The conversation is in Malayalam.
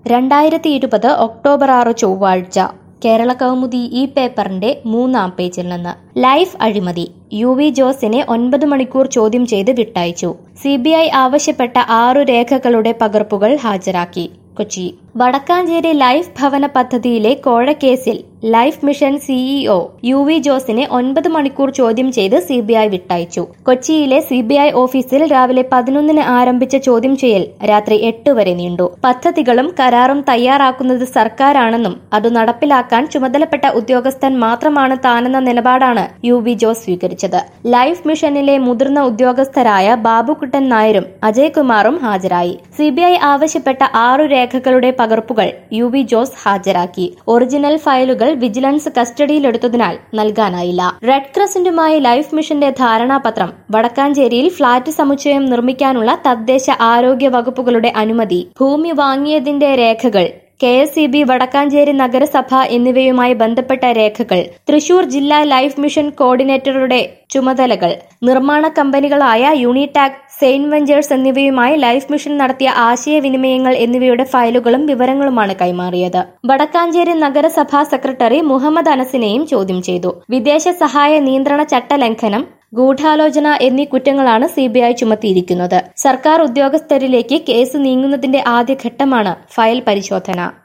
രണ്ടായിരത്തി ഇരുപത് ഒക്ടോബർ ആറ് ചൊവ്വാഴ്ച കേരള കൗമുദി ഈ പേപ്പറിന്റെ മൂന്നാം പേജിൽ നിന്ന് ലൈഫ് അഴിമതി യു വി ജോസിനെ ഒൻപത് മണിക്കൂർ ചോദ്യം ചെയ്ത് വിട്ടയച്ചു സി ബി ഐ ആവശ്യപ്പെട്ട ആറു രേഖകളുടെ പകർപ്പുകൾ ഹാജരാക്കി കൊച്ചി വടക്കാഞ്ചേരി ലൈഫ് ഭവന പദ്ധതിയിലെ കോഴക്കേസിൽ life mission CEO U V ജോസിനെ ഒൻപത് മണിക്കൂർ ചോദ്യം ചെയ്ത് സിബിഐ വിട്ടയച്ചു കൊച്ചിയിലെ സിബിഐ ഓഫീസിൽ രാവിലെ പതിനൊന്നിന് ആരംഭിച്ച ചോദ്യം ചെയ്യൽ രാത്രി എട്ട് വരെ നീണ്ടു പദ്ധതികളും കരാറും തയ്യാറാക്കുന്നത് സർക്കാരാണെന്നും അത് നടപ്പിലാക്കാൻ ചുമതലപ്പെട്ട ഉദ്യോഗസ്ഥൻ മാത്രമാണ് താനെന്ന നിലപാടാണ് യു വി ജോസ് സ്വീകരിച്ചത് ലൈഫ് മിഷനിലെ മുതിർന്ന ഉദ്യോഗസ്ഥരായ ബാബുക്കുട്ടൻ നായരും അജയ്കുമാറും ഹാജരായി സിബിഐ ആവശ്യപ്പെട്ട ആറു രേഖകളുടെ പകർപ്പുകൾ യു വി ജോസ് ഹാജരാക്കി ഒറിജിനൽ ഫയലുകൾ വിജിലൻസ് കസ്റ്റഡിയിലെടുത്തതിനാൽ നൽകാനായില്ല റെഡ് ക്രസന്റുമായി ലൈഫ് മിഷന്റെ ധാരണാപത്രം വടക്കാഞ്ചേരിയിൽ ഫ്ളാറ്റ് സമുച്ചയം നിർമ്മിക്കാനുള്ള തദ്ദേശ ആരോഗ്യ വകുപ്പുകളുടെ അനുമതി ഭൂമി വാങ്ങിയതിന്റെ രേഖകൾ കെ എസ് ഇ ബി വടക്കാഞ്ചേരി നഗരസഭ എന്നിവയുമായി ബന്ധപ്പെട്ട രേഖകൾ തൃശൂർ ജില്ലാ ലൈഫ് മിഷൻ കോർഡിനേറ്ററുടെ ചുമതലകൾ നിർമ്മാണ കമ്പനികളായ യൂണിടാക് സെയിന്റ് വെഞ്ചേഴ്സ് എന്നിവയുമായി ലൈഫ് മിഷൻ നടത്തിയ ആശയവിനിമയങ്ങൾ എന്നിവയുടെ ഫയലുകളും വിവരങ്ങളുമാണ് കൈമാറിയത് വടക്കാഞ്ചേരി നഗരസഭാ സെക്രട്ടറി മുഹമ്മദ് അനസിനെയും ചോദ്യം ചെയ്തു വിദേശ സഹായ നിയന്ത്രണ ചട്ടലംഘനം ഗൂഢാലോചന എന്നീ കുറ്റങ്ങളാണ് സിബിഐ ചുമത്തിയിരിക്കുന്നത് സർക്കാർ ഉദ്യോഗസ്ഥരിലേക്ക് കേസ് നീങ്ങുന്നതിന്റെ ആദ്യഘട്ടമാണ് ഫയൽ പരിശോധന